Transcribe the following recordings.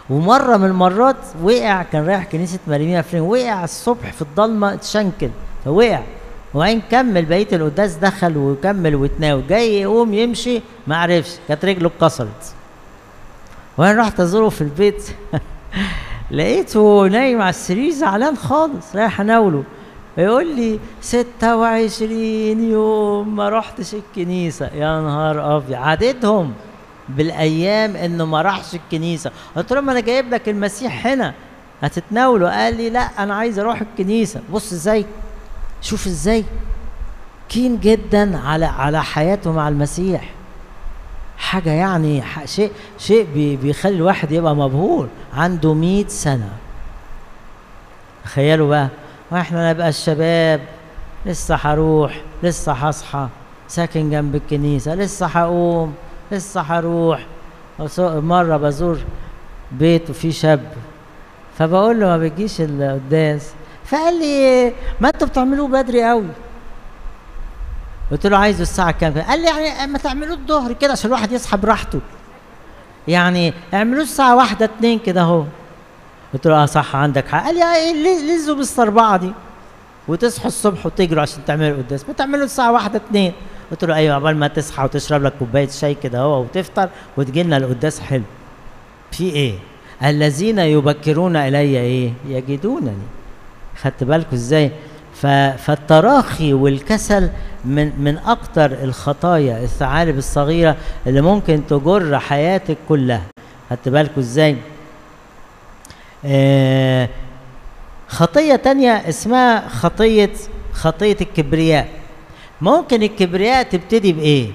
ومره من المرات وقع كان رايح كنيسه مريمينا فلين وقع الصبح في الضلمه اتشنكل فوقع وبعدين كمل بقيه القداس دخل وكمل وتناول جاي يقوم يمشي ما عرفش كانت رجله اتكسرت وانا رحت ازوره في البيت لقيته نايم على السرير زعلان خالص رايح اناوله يقول لي 26 يوم ما رحتش الكنيسة يا نهار أبيض عددهم بالأيام إنه ما راحش الكنيسة قلت له ما أنا جايب لك المسيح هنا هتتناوله قال لي لا أنا عايز أروح الكنيسة بص إزاي شوف إزاي كين جدا على على حياته مع المسيح حاجة يعني ح- شيء شيء بي- بيخلي الواحد يبقى مبهور عنده 100 سنة تخيلوا بقى واحنا نبقى الشباب لسه هروح لسه هصحى ساكن جنب الكنيسة لسه هقوم لسه هروح وس- مرة بزور بيت وفيه شاب فبقول له ما بتجيش القداس فقال لي ما انتوا بتعملوه بدري قوي قلت له عايزه الساعة كام قال لي يعني ما تعملوه الظهر كده عشان الواحد يصحى براحته يعني اعملوه الساعة واحدة اتنين كده اهو قلت له اه صح عندك حق قال لي اه ايه ليه لزوا بالاربعه دي وتصحوا الصبح وتجروا عشان تعملوا القداس ما تعملوا الساعه واحدة اتنين قلت له ايوه عقبال ما تصحى وتشرب لك كوبايه شاي كده اهو وتفطر وتجي لنا القداس حلو في ايه الذين يبكرون الي ايه يجدونني خدت بالكم ازاي ف... فالتراخي والكسل من من اكتر الخطايا الثعالب الصغيره اللي ممكن تجر حياتك كلها خدت بالكم ازاي آه، خطية تانية اسمها خطية خطية الكبرياء ممكن الكبرياء تبتدي بإيه؟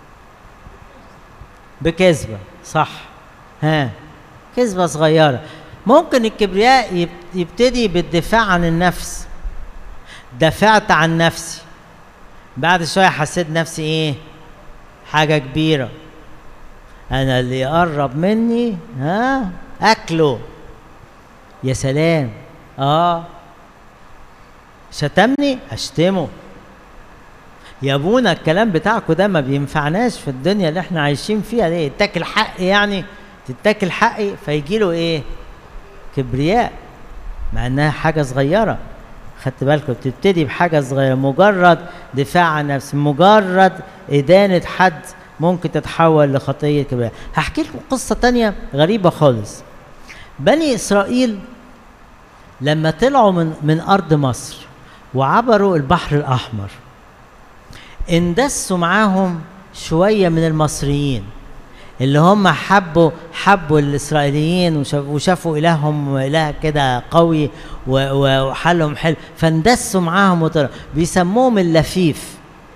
بكذبة صح ها كذبة صغيرة ممكن الكبرياء يب- يبتدي بالدفاع عن النفس دافعت عن نفسي بعد شوية حسيت نفسي ايه حاجة كبيرة انا اللي يقرب مني ها اكله يا سلام اه شتمني اشتمه يا ابونا الكلام بتاعكم ده ما بينفعناش في الدنيا اللي احنا عايشين فيها دي تاكل حق يعني تتاكل حقي فيجي له ايه كبرياء مع انها حاجه صغيره خدت بالكم بتبتدي بحاجه صغيره مجرد دفاع عن نفس مجرد ادانه حد ممكن تتحول لخطيه كبيره هحكي لكم قصه تانية غريبه خالص بني اسرائيل لما طلعوا من من ارض مصر وعبروا البحر الاحمر اندسوا معاهم شويه من المصريين اللي هم حبوا حبوا الاسرائيليين وشاف- وشافوا الههم اله كده قوي و- و- وحالهم حلو فاندسوا معاهم وطلعوا بيسموهم اللفيف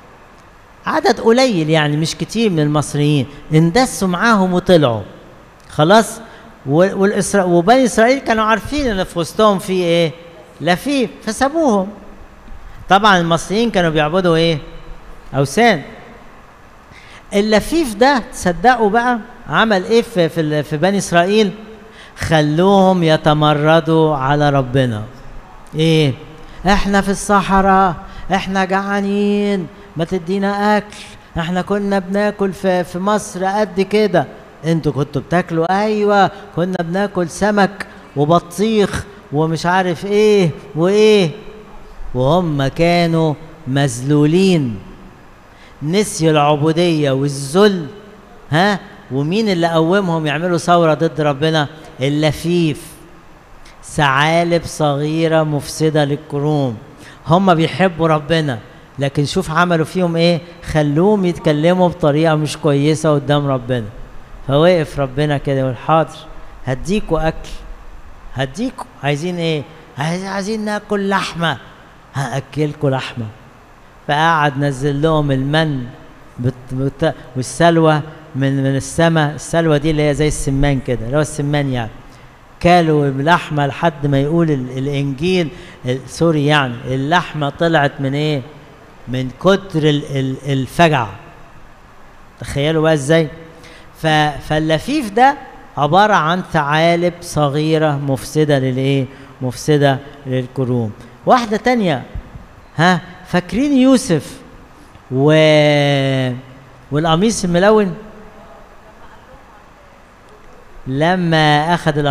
عدد قليل يعني مش كتير من المصريين اندسوا معاهم وطلعوا خلاص و- والإسرا... وبني اسرائيل كانوا عارفين ان في وسطهم في ايه لفيف فسابوهم طبعا المصريين كانوا بيعبدوا ايه اوثان اللفيف ده تصدقوا بقى عمل ايه في في, ال- في بني اسرائيل خلوهم يتمردوا على ربنا ايه احنا في الصحراء احنا جعانين ما تدينا اكل احنا كنا بناكل في في مصر قد كده انتوا كنتوا بتاكلوا ايوه كنا بناكل سمك وبطيخ ومش عارف ايه وايه وهم كانوا مذلولين نسيوا العبودية والذل ها ومين اللي قومهم يعملوا ثورة ضد ربنا اللفيف ثعالب صغيرة مفسدة للكروم هم بيحبوا ربنا لكن شوف عملوا فيهم ايه خلوهم يتكلموا بطريقة مش كويسة قدام ربنا فوقف ربنا كده يقول حاضر هديكوا اكل هديكوا عايزين ايه عايز عايزين ناكل لحمة هاكلكوا لحمة فقعد نزل لهم المن بت... بت... والسلوى من من السماء السلوى دي اللي هي زي السمان كده اللي هو السمان يعني كالوا اللحمة لحد ما يقول ال... الإنجيل ال... سوري يعني اللحمة طلعت من إيه؟ من كتر ال... ال... الفجع تخيلوا بقى إزاي؟ ف... فاللفيف ده عبارة عن ثعالب صغيرة مفسدة للإيه؟ مفسدة للكروم واحدة تانية ها فاكرين يوسف و والقميص الملون لما اخذ